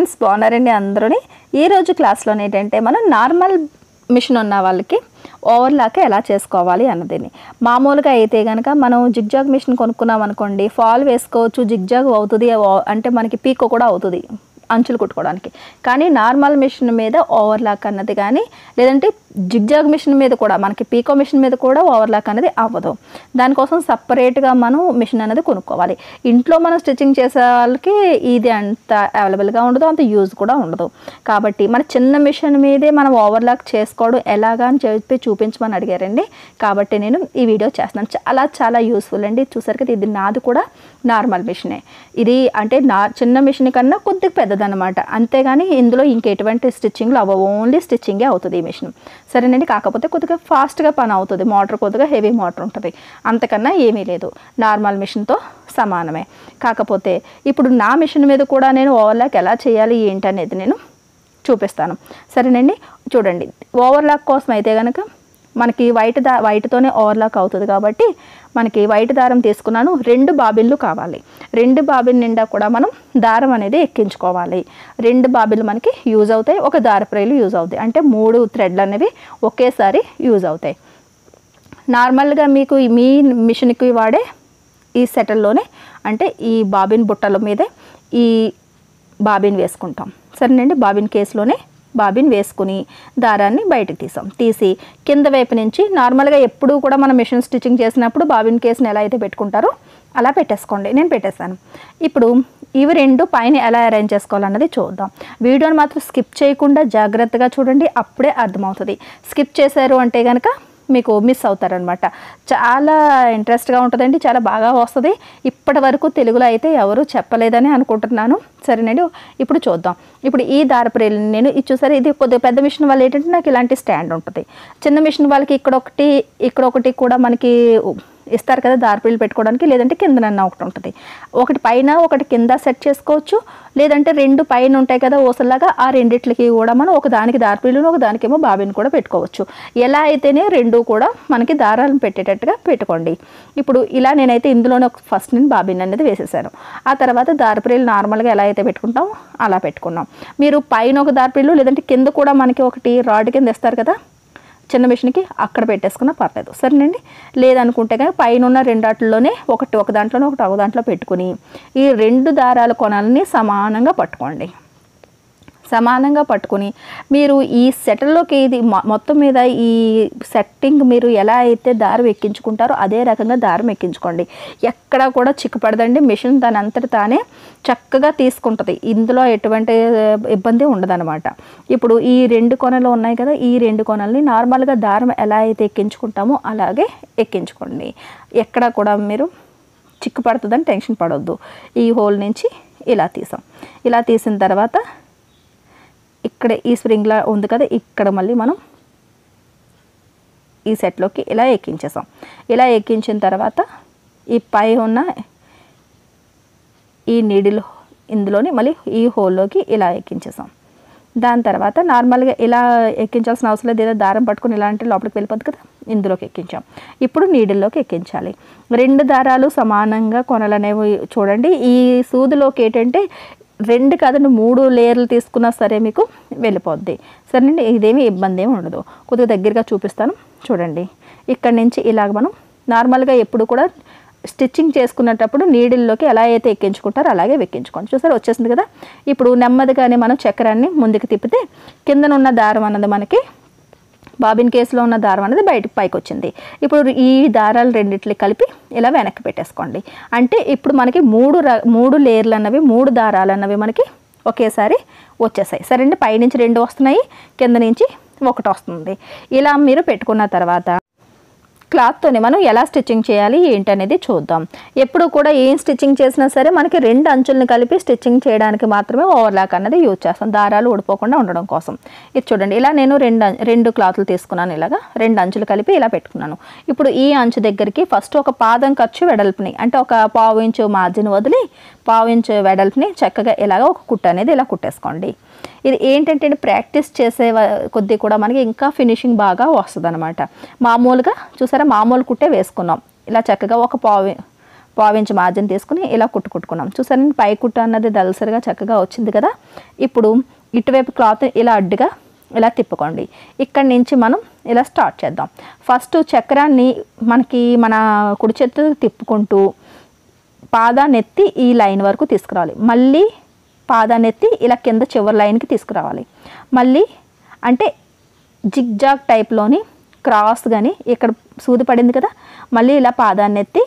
friends బాగున్నారండి అందరూని ఈరోజు క్లాస్లో ఏంటంటే మనం నార్మల్ మిషన్ ఉన్న వాళ్ళకి ఓవర్లాక్ ఎలా చేసుకోవాలి అన్నదిని మామూలుగా అయితే కనుక మనం జిగ్జాగ్ మిషన్ కొనుక్కున్నాం అనుకోండి ఫాల్ వేసుకోవచ్చు జిగ్జాగ్ అవుతుంది ఓ- అంటే మనకి పీకో కూడా అవుతుంది అంచులు కుట్టుకోవడానికి కానీ నార్మల్ మిషన్ మీద ఓవర్లాక్ అన్నది కానీ లేదంటే జిగ్జాగ్ మిషన్ మీద కూడా మనకి పీకో మిషన్ మీద కూడా ఓవర్లాక్ అనేది అవ్వదు దానికోసం సపరేట్గా మనం మిషన్ అనేది కొనుక్కోవాలి ఇంట్లో మనం స్టిచ్చింగ్ చేసే వాళ్ళకి ఇది అంత అవైలబుల్గా ఉండదు అంత యూజ్ కూడా ఉండదు కాబట్టి మన చిన్న మిషన్ మీదే మనం ఓవర్లాక్ చేసుకోవడం ఎలాగా అని చెప్పి చూపించమని అడిగారండి కాబట్టి నేను ఈ వీడియో చేస్తున్నాను చాలా చాలా యూస్ఫుల్ అండి చూసారు కదా ఇది నాది కూడా నార్మల్ మిషనే ఇది అంటే నా చిన్న మిషన్ కన్నా కొద్దిగా పెద్దదన్నమాట అంతేగాని ఇందులో ఇంకెటువంటి స్టిచ్చింగ్లు అవ్వ ఓన్లీ స్టిచ్చింగే అవుతుంది ఈ మిషన్ సరేనండి కాకపోతే కొద్దిగా ఫాస్ట్గా పని అవుతుంది మోటార్ కొద్దిగా హెవీ మోటార్ ఉంటుంది అంతకన్నా ఏమీ లేదు నార్మల్ మిషన్తో సమానమే కాకపోతే ఇప్పుడు నా మిషన్ మీద కూడా నేను ఓవర్లాక్ ఎలా చేయాలి ఏంటి అనేది నేను చూపిస్తాను సరేనండి చూడండి ఓవర్లాక్ కోసం అయితే కనుక మనకి వైట్ దా వైట్తోనే ఓవర్లాక్ అవుతుంది కాబట్టి మనకి వైట్ దారం తీసుకున్నాను రెండు బాబిన్లు కావాలి రెండు బాబిన్ నిండా కూడా మనం దారం అనేది ఎక్కించుకోవాలి రెండు బాబిన్లు మనకి యూజ్ అవుతాయి ఒక దారప్రేలు యూజ్ అవుతాయి అంటే మూడు థ్రెడ్లు అనేవి ఒకేసారి యూజ్ అవుతాయి నార్మల్గా మీకు ఈ మీ మిషన్కి వాడే ఈ సెటల్లోనే అంటే ఈ బాబిన్ బుట్టల మీదే ఈ బాబిన్ వేసుకుంటాం సరేనండి బాబిన్ కేసులోనే బాబిన్ వేసుకుని దారాన్ని బయటకు తీసాం తీసి కింద వైపు నుంచి నార్మల్గా ఎప్పుడూ కూడా మనం మిషన్ స్టిచ్చింగ్ చేసినప్పుడు బాబిన్ కేసుని ఎలా అయితే పెట్టుకుంటారో అలా పెట్టేసుకోండి నేను పెట్టేశాను ఇప్పుడు ఇవి రెండు పైన ఎలా అరేంజ్ చేసుకోవాలన్నది చూద్దాం వీడియోని మాత్రం స్కిప్ చేయకుండా జాగ్రత్తగా చూడండి అప్పుడే అర్థమవుతుంది స్కిప్ చేశారు అంటే కనుక మీకు మిస్ అవుతారనమాట చాలా ఇంట్రెస్ట్గా ఉంటుందండి చాలా బాగా వస్తుంది ఇప్పటి వరకు తెలుగులో అయితే ఎవరు చెప్పలేదని అనుకుంటున్నాను సరేనండి ఇప్పుడు చూద్దాం ఇప్పుడు ఈ దారపురేలు నేను ఇది చూసారు ఇది కొద్దిగా పెద్ద మిషన్ వాళ్ళు ఏంటంటే నాకు ఇలాంటి స్టాండ్ ఉంటుంది చిన్న మిషన్ వాళ్ళకి ఇక్కడ ఒకటి ఇక్కడ ఒకటి కూడా మనకి ఇస్తారు కదా దారపురీలు పెట్టుకోవడానికి లేదంటే కిందనన్నా ఒకటి ఉంటుంది ఒకటి పైన ఒకటి కింద సెట్ చేసుకోవచ్చు లేదంటే రెండు పైన ఉంటాయి కదా ఓసల్లాగా ఆ రెండిట్లకి కూడా మనం ఒక దానికి దారపురీలు ఒక దానికేమో బాబిని కూడా పెట్టుకోవచ్చు ఎలా అయితేనే రెండు కూడా మనకి దారాలను పెట్టేటట్టుగా పెట్టుకోండి ఇప్పుడు ఇలా నేనైతే ఇందులోనే ఒక ఫస్ట్ నేను బాబిన్ అనేది వేసేసాను ఆ తర్వాత దారపురీలు నార్మల్గా ఎలా అయితే పెట్టుకుంటామో అలా పెట్టుకున్నాం మీరు పైన ఒక దారపురీలు లేదంటే కింద కూడా మనకి ఒకటి రాడ్ కింద ఇస్తారు కదా చిన్న మిషన్కి అక్కడ పెట్టేసుకున్నా పర్లేదు సరేనండి లేదనుకుంటే కానీ పైన ఉన్న రెండాట్లోనే ఒకటి ఒక దాంట్లోనే ఒకటి ఒక దాంట్లో పెట్టుకుని ఈ రెండు దారాల కొనాలని సమానంగా పట్టుకోండి సమానంగా పట్టుకొని మీరు ఈ సెటల్లోకి ఇది మొ- మొత్తం మీద ఈ సెట్టింగ్ మీరు ఎలా అయితే దారం ఎక్కించుకుంటారో అదే రకంగా దారం ఎక్కించుకోండి ఎక్కడ కూడా చిక్కుపడదండి మిషన్ దాని అంతటి తానే చక్కగా తీసుకుంటుంది ఇందులో ఎటువంటి ఇబ్బంది ఉండదన్నమాట ఇప్పుడు ఈ రెండు కొనలు ఉన్నాయి కదా ఈ రెండు కొనల్ని నార్మల్గా దారం ఎలా అయితే ఎక్కించుకుంటామో అలాగే ఎక్కించుకోండి ఎక్కడ కూడా మీరు చిక్కు పడుతుందని టెన్షన్ పడొద్దు ఈ హోల్ నుంచి ఇలా తీసాం ఇలా తీసిన తర్వాత ఇక్కడ ఈ స్ప్రింగ్లా ఉంది కదా ఇక్కడ మళ్ళీ మనం ఈ సెట్లోకి ఇలా ఎక్కించేసాం ఇలా ఎక్కించిన తర్వాత ఈ పై ఉన్న ఈ నీడిల్ ఇందులోని మళ్ళీ ఈ హోల్లోకి ఇలా ఎక్కించేసాం దాని తర్వాత నార్మల్గా ఇలా ఎక్కించాల్సిన అవసరం లేదు ఏదో దారం పట్టుకుని ఇలా అంటే లోపలికి వెళ్ళిపోద్ది కదా ఇందులోకి ఎక్కించాం ఇప్పుడు నీడిల్లోకి ఎక్కించాలి రెండు దారాలు సమానంగా కొనలనేవి చూడండి ఈ సూదిలోకి ఏంటంటే రెండు కాదండి మూడు లేయర్లు తీసుకున్నా సరే మీకు వెళ్ళిపోద్ది సరేనండి ఇదేమి ఇబ్బంది ఏమి ఉండదు కొద్దిగా దగ్గరగా చూపిస్తాను చూడండి ఇక్కడ నుంచి ఇలాగ మనం నార్మల్గా ఎప్పుడు కూడా స్టిచ్చింగ్ చేసుకునేటప్పుడు నీడిల్లోకి ఎలా అయితే ఎక్కించుకుంటారో అలాగే ఎక్కించుకోండి చూసారు వచ్చేసింది కదా ఇప్పుడు నెమ్మదిగానే మనం చక్రాన్ని ముందుకు తిప్పితే కిందనున్న దారం అన్నది మనకి బాబిన్ కేసులో ఉన్న దారం అనేది బయటకు పైకి వచ్చింది ఇప్పుడు ఈ దారాలు రెండిట్లు కలిపి ఇలా వెనక్కి పెట్టేసుకోండి అంటే ఇప్పుడు మనకి మూడు ర- మూడు లేయర్లు అన్నవి మూడు దారాలు అన్నవి మనకి ఒకేసారి వచ్చేసాయి సరే అండి పైనుంచి రెండు వస్తున్నాయి కింద నుంచి ఒకటి వస్తుంది ఇలా మీరు పెట్టుకున్న తర్వాత క్లాత్తోనే మనం ఎలా స్టిచ్చింగ్ చేయాలి ఏంటి అనేది చూద్దాం ఎప్పుడు కూడా ఏం స్టిచ్చింగ్ చేసినా సరే మనకి రెండు అంచుల్ని కలిపి స్టిచ్చింగ్ చేయడానికి మాత్రమే ఓవర్లాక్ అన్నది యూజ్ చేస్తాం దారాలు ఊడిపోకుండా ఉండడం కోసం ఇది చూడండి ఇలా నేను రెండు అం- రెండు క్లాతులు తీసుకున్నాను ఇలాగా రెండు అంచులు కలిపి ఇలా పెట్టుకున్నాను ఇప్పుడు ఈ అంచు దగ్గరికి ఫస్ట్ ఒక పాదం ఖర్చు వెడల్పుని అంటే ఒక పావు ఇంచు మార్జిన్ వదిలి పావు ఇంచు వెడల్పుని చక్కగా ఇలాగ ఒక కుట్టు అనేది ఇలా కుట్టేసుకోండి ఇది ఏంటంటే ప్రాక్టీస్ చేసే వ- కొద్దీ కూడా మనకి ఇంకా ఫినిషింగ్ బాగా వస్తుంది అనమాట మామూలుగా చూసారా మామూలు కుట్టే వేసుకున్నాం ఇలా చక్కగా ఒక పావు పావించి మార్జిన్ తీసుకుని ఇలా కుట్టు కుట్టుకున్నాం చూసారండి పై కుట్టు అన్నది దలసరిగా చక్కగా వచ్చింది కదా ఇప్పుడు ఇటువైపు క్లాత్ ఇలా అడ్డుగా ఇలా తిప్పుకోండి ఇక్కడి నుంచి మనం ఇలా స్టార్ట్ చేద్దాం ఫస్ట్ చక్రాన్ని మనకి మన కుడి చేతితో తిప్పుకుంటూ పాదాన్ని ఎత్తి ఈ లైన్ వరకు తీసుకురావాలి మళ్ళీ పాదాన్ని ఎత్తి ఇలా కింద చివరి లైన్కి తీసుకురావాలి మళ్ళీ అంటే జిగ్జాగ్ టైప్లోని క్రాస్ కానీ ఇక్కడ సూది పడింది కదా మళ్ళీ ఇలా పాదాన్ని ఎత్తి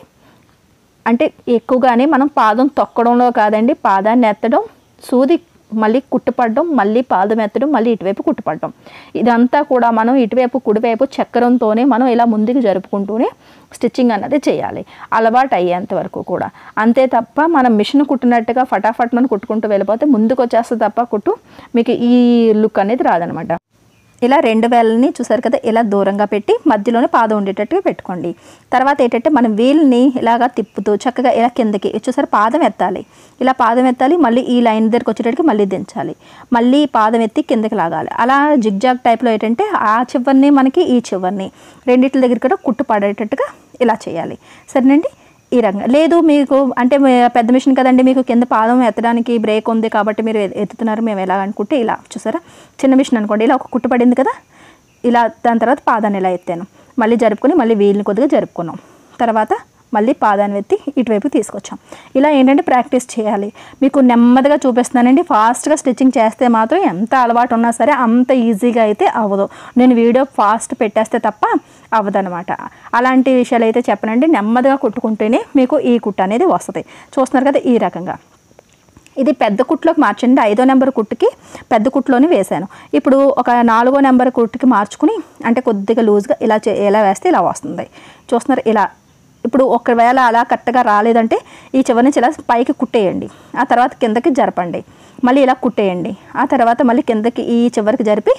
అంటే ఎక్కువగానే మనం పాదం తొక్కడంలో కాదండి పాదాన్ని ఎత్తడం సూది మళ్ళీ కుట్టుపడడం మళ్ళీ పాదం ఎత్తడం మళ్ళీ ఇటువైపు కుట్టుపడడం ఇదంతా కూడా మనం ఇటువైపు కుడివైపు చక్రంతోనే మనం ఇలా ముందుకు జరుపుకుంటూనే స్టిచ్చింగ్ అన్నది చేయాలి అలవాటు అయ్యేంత వరకు కూడా అంతే తప్ప మనం మిషన్ కుట్టినట్టుగా ఫటాఫట్ మనం కుట్టుకుంటూ వెళ్ళిపోతే ముందుకు వచ్చేస్తే తప్ప కుట్టు మీకు ఈ లుక్ అనేది రాదనమాట ఇలా రెండు వేలని చూసారు కదా ఇలా దూరంగా పెట్టి మధ్యలోనే పాదం ఉండేటట్టుగా పెట్టుకోండి తర్వాత ఏంటంటే మనం వీల్ని ఇలాగా తిప్పుతూ చక్కగా ఇలా కిందకి చూసారు పాదం ఎత్తాలి ఇలా పాదం ఎత్తాలి మళ్ళీ ఈ లైన్ దగ్గరికి వచ్చేటట్టుకి మళ్ళీ దించాలి మళ్ళీ పాదం ఎత్తి కిందకి లాగాలి అలా జిగ్జాగ్ టైప్లో ఏంటంటే ఆ చివరిని మనకి ఈ చివరిని రెండిట్ల దగ్గర కూడా కుట్టు పడేటట్టుగా ఇలా చేయాలి సరేనండి ఈ రంగం లేదు మీకు అంటే మీ పెద్ద మిషన్ కదండి మీకు కింద పాదం ఎత్తడానికి బ్రేక్ ఉంది కాబట్టి మీరు ఎ- ఎత్తుతున్నారు మేము ఎలా అనుకుంటే ఇలా చూసారా చిన్న మిషన్ అనుకోండి ఇలా ఒక కుట్టు పడింది కదా ఇలా దాని తర్వాత పాదాన్ని ఇలా ఎత్తాను మళ్ళీ జరుపుకొని మళ్ళీ వీళ్ళని కొద్దిగా జరుపుకున్నాం తర్వాత మళ్ళీ పాదాన్ని ఎత్తి ఇటువైపు తీసుకొచ్చాం ఇలా ఏంటంటే ప్రాక్టీస్ చేయాలి మీకు నెమ్మదిగా చూపిస్తున్నానండి ఫాస్ట్గా స్టిచ్చింగ్ చేస్తే మాత్రం ఎంత అలవాటు ఉన్నా సరే అంత ఈజీగా అయితే అవ్వదు నేను వీడియో ఫాస్ట్ పెట్టేస్తే తప్ప అవ్వదనమాట అలాంటి విషయాలు అయితే చెప్పనండి నెమ్మదిగా కుట్టుకుంటేనే మీకు ఈ కుట్టు అనేది వస్తుంది చూస్తున్నారు కదా ఈ రకంగా ఇది పెద్ద కుట్లోకి మార్చండి ఐదో నెంబర్ కుట్టుకి పెద్ద కుట్టులోని వేశాను ఇప్పుడు ఒక నాలుగో నెంబర్ కుట్టుకి మార్చుకుని అంటే కొద్దిగా లూజ్గా ఇలా చే ఇలా వేస్తే ఇలా వస్తుంది చూస్తున్నారు ఇలా ఇప్పుడు ఒకవేళ అలా కరెక్ట్గా రాలేదంటే ఈ చివరి నుంచి ఇలా పైకి కుట్టేయండి ఆ తర్వాత కిందకి జరపండి మళ్ళీ ఇలా కుట్టేయండి ఆ తర్వాత మళ్ళీ కిందకి ఈ చివరికి జరిపి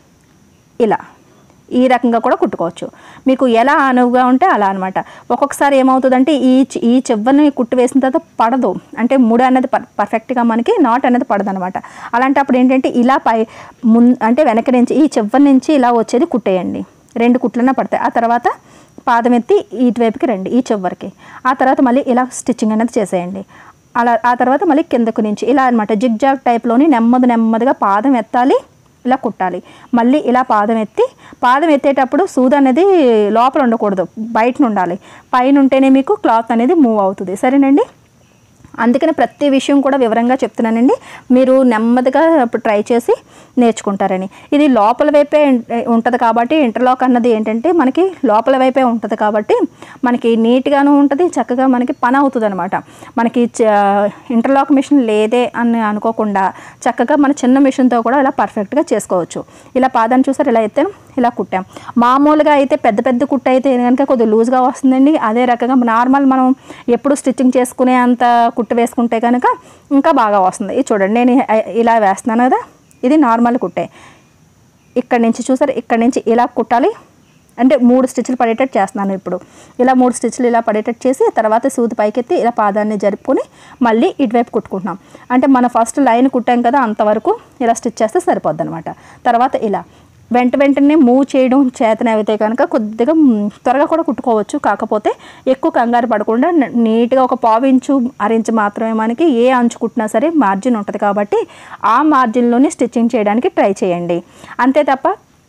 ఇలా ఈ రకంగా కూడా కుట్టుకోవచ్చు మీకు ఎలా అనువుగా ఉంటే అలా అనమాట ఒక్కొక్కసారి ఏమవుతుందంటే ఈ చి- ఈ చివరిని కుట్టు వేసిన తర్వాత పడదు అంటే ముడి అనేది పర్ పర్ఫెక్ట్గా మనకి నాట్ అనేది పడదు అనమాట అలాంటప్పుడు ఏంటంటే ఇలా పై ముం అంటే వెనక నుంచి ఈ చివరి నుంచి ఇలా వచ్చేది కుట్టేయండి రెండు కుట్లన్నా పడతాయి ఆ తర్వాత పాదం ఎత్తి ఇటువైపుకి రండి ఈ చివరికి ఆ తర్వాత మళ్ళీ ఇలా స్టిచ్చింగ్ అనేది చేసేయండి అలా ఆ తర్వాత మళ్ళీ కిందకు నుంచి ఇలా అనమాట జిగ్ జాగ్ టైప్లోని నెమ్మది నెమ్మదిగా పాదం ఎత్తాలి ఇలా కుట్టాలి మళ్ళీ ఇలా పాదం ఎత్తి పాదం ఎత్తేటప్పుడు సూది అనేది లోపల ఉండకూడదు బయట ఉండాలి పైన ఉంటేనే మీకు క్లాత్ అనేది మూవ్ అవుతుంది సరేనండి అందుకని ప్రతి విషయం కూడా వివరంగా చెప్తున్నానండి మీరు నెమ్మదిగా ఇప్పుడు ట్రై చేసి నేర్చుకుంటారని ఇది లోపల వైపే ఉంటుంది కాబట్టి ఇంటర్లాక్ అన్నది ఏంటంటే మనకి లోపల వైపే ఉంటుంది కాబట్టి మనకి నీట్గాను ఉంటుంది చక్కగా మనకి పని అవుతుంది అనమాట మనకి చ- ఇంటర్లాక్ మిషన్ లేదే అని అనుకోకుండా చక్కగా మన చిన్న మిషన్తో కూడా ఇలా పర్ఫెక్ట్గా చేసుకోవచ్చు ఇలా పాదాన్ని చూసారు ఇలా అయితే ఇలా కుట్టాం మామూలుగా అయితే పెద్ద పెద్ద కుట్టు అయితే కనుక కొద్దిగా లూజ్గా వస్తుందండి అదే రకంగా నార్మల్ మనం ఎప్పుడు స్టిచ్చింగ్ చేసుకునే అంత కుట్టు వేసుకుంటే కనుక ఇంకా బాగా వస్తుంది ఇది చూడండి నేను ఇలా వేస్తున్నాను కదా ఇది నార్మల్ కుట్టే ఇక్కడ నుంచి చూసారు ఇక్కడ నుంచి ఇలా కుట్టాలి అంటే మూడు స్టిచ్లు పడేటట్టు చేస్తున్నాను ఇప్పుడు ఇలా మూడు స్టిచ్లు ఇలా పడేటట్టు చేసి తర్వాత సూది పైకెత్తి ఇలా పాదాన్ని జరుపుకొని మళ్ళీ ఇటువైపు కుట్టుకుంటున్నాం అంటే మనం ఫస్ట్ లైన్ కుట్టాం కదా అంతవరకు ఇలా స్టిచ్ చేస్తే సరిపోద్ది అనమాట తర్వాత ఇలా వెంట వెంటనే మూవ్ చేయడం చేతనైతే కనుక కొద్దిగా మ్, త్వరగా కూడా కుట్టుకోవచ్చు కాకపోతే ఎక్కువ కంగారు పడకుండా న- నీట్గా ఒక పావు ఇంచు అరించు మాత్రమే మనకి ఏ అంచు కుట్టినా సరే మార్జిన్ ఉంటుంది కాబట్టి ఆ మార్జిన్లోనే స్టిచ్చింగ్ చేయడానికి ట్రై చేయండి అంతే తప్ప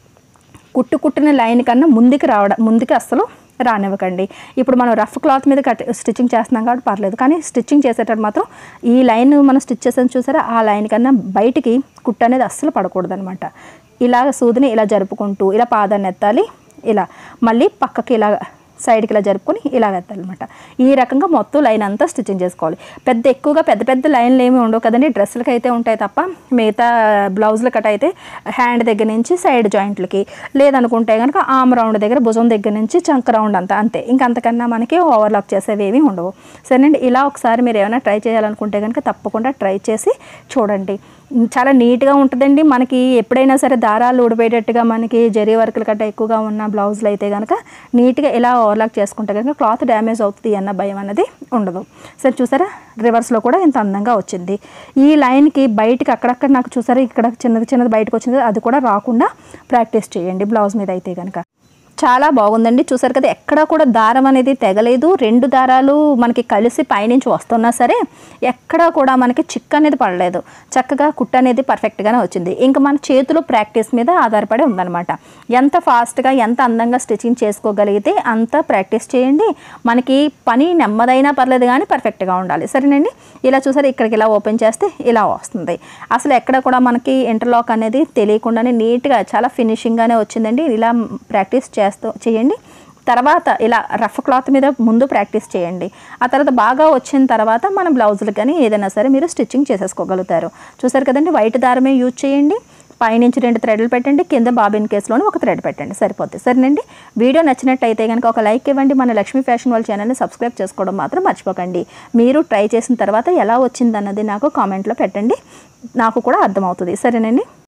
కుట్టు కుట్టిన లైన్ కన్నా ముందుకు రావడం ముందుకు అస్సలు రానివ్వకండి ఇప్పుడు మనం రఫ్ క్లాత్ మీద కట్ స్టిచ్చింగ్ చేస్తున్నాం కాబట్టి పర్లేదు కానీ స్టిచ్చింగ్ చేసేటప్పుడు మాత్రం ఈ లైన్ మనం స్టిచ్ చేసాను చూసారా ఆ లైన్ కన్నా బయటికి కుట్టు అనేది అస్సలు పడకూడదు అనమాట ఇలా సూదిని ఇలా జరుపుకుంటూ ఇలా పాదాన్ని ఎత్తాలి ఇలా మళ్ళీ పక్కకి ఇలా సైడ్కి ఇలా జరుపుకొని ఇలా ఎత్తాలన్నమాట ఈ రకంగా మొత్తం లైన్ అంతా స్టిచ్చింగ్ చేసుకోవాలి పెద్ద ఎక్కువగా పెద్ద పెద్ద లైన్లు ఏమి ఉండవు కదండి డ్రెస్సులకి అయితే ఉంటాయి తప్ప మిగతా బ్లౌజుల కట్ అయితే హ్యాండ్ దగ్గర నుంచి సైడ్ జాయింట్లకి లేదనుకుంటే కనుక ఆమ్ రౌండ్ దగ్గర భుజం దగ్గర నుంచి చంక రౌండ్ అంతా అంతే ఇంకా అంతకన్నా మనకి ఓవర్లాక్ చేసేవి ఏమీ ఉండవు సరేనండి ఇలా ఒకసారి మీరు ఏమైనా ట్రై చేయాలనుకుంటే కనుక తప్పకుండా ట్రై చేసి చూడండి చాలా నీట్గా ఉంటుందండి మనకి ఎప్పుడైనా సరే దారాలు ఊడిపోయేటట్టుగా మనకి జరీ వర్కులు కట్ట ఎక్కువగా ఉన్న బ్లౌజులు అయితే కనుక నీట్గా ఇలా ఓవర్లాక్ చేసుకుంటే కనుక క్లాత్ డ్యామేజ్ అవుతుంది అన్న భయం అనేది ఉండదు సరే చూసారా రివర్స్లో కూడా ఇంత అందంగా వచ్చింది ఈ లైన్కి బయటికి అక్కడక్కడ నాకు చూసారా ఇక్కడ చిన్నది చిన్నది బయటకు వచ్చింది అది కూడా రాకుండా ప్రాక్టీస్ చేయండి బ్లౌజ్ మీద అయితే కనుక చాలా బాగుందండి చూసారు కదా ఎక్కడ కూడా దారం అనేది తెగలేదు రెండు దారాలు మనకి కలిసి పైనుంచి వస్తున్నా సరే ఎక్కడా కూడా మనకి చిక్ అనేది పడలేదు చక్కగా కుట్ట అనేది పర్ఫెక్ట్గానే వచ్చింది ఇంకా మన చేతిలో ప్రాక్టీస్ మీద ఆధారపడి ఉందన్నమాట ఎంత ఫాస్ట్గా ఎంత అందంగా స్టిచ్చింగ్ చేసుకోగలిగితే అంత ప్రాక్టీస్ చేయండి మనకి పని నెమ్మదైనా పర్లేదు కానీ పర్ఫెక్ట్గా ఉండాలి సరేనండి ఇలా చూసారు ఇక్కడికి ఇలా ఓపెన్ చేస్తే ఇలా వస్తుంది అసలు ఎక్కడ కూడా మనకి ఇంటర్లాక్ అనేది తెలియకుండానే నీట్గా చాలా ఫినిషింగ్గానే వచ్చిందండి ఇలా ప్రాక్టీస్ చేస్తూ చేయండి తర్వాత ఇలా రఫ్ క్లాత్ మీద ముందు ప్రాక్టీస్ చేయండి ఆ తర్వాత బాగా వచ్చిన తర్వాత మన బ్లౌజులు కానీ ఏదైనా సరే మీరు స్టిచ్చింగ్ చేసేసుకోగలుగుతారు చూసారు కదండి వైట్ దారమే యూజ్ చేయండి పైనుంచి రెండు థ్రెడ్లు పెట్టండి కింద బాబిన్ కేసులోని ఒక థ్రెడ్ పెట్టండి సరిపోతుంది సరేనండి వీడియో నచ్చినట్టయితే కనుక ఒక లైక్ ఇవ్వండి మన లక్ష్మీ ఫ్యాషన్ వాళ్ళ ఛానల్ని సబ్స్క్రైబ్ చేసుకోవడం మాత్రం మర్చిపోకండి మీరు ట్రై చేసిన తర్వాత ఎలా వచ్చిందన్నది నాకు కామెంట్లో పెట్టండి నాకు కూడా అర్థమవుతుంది సరేనండి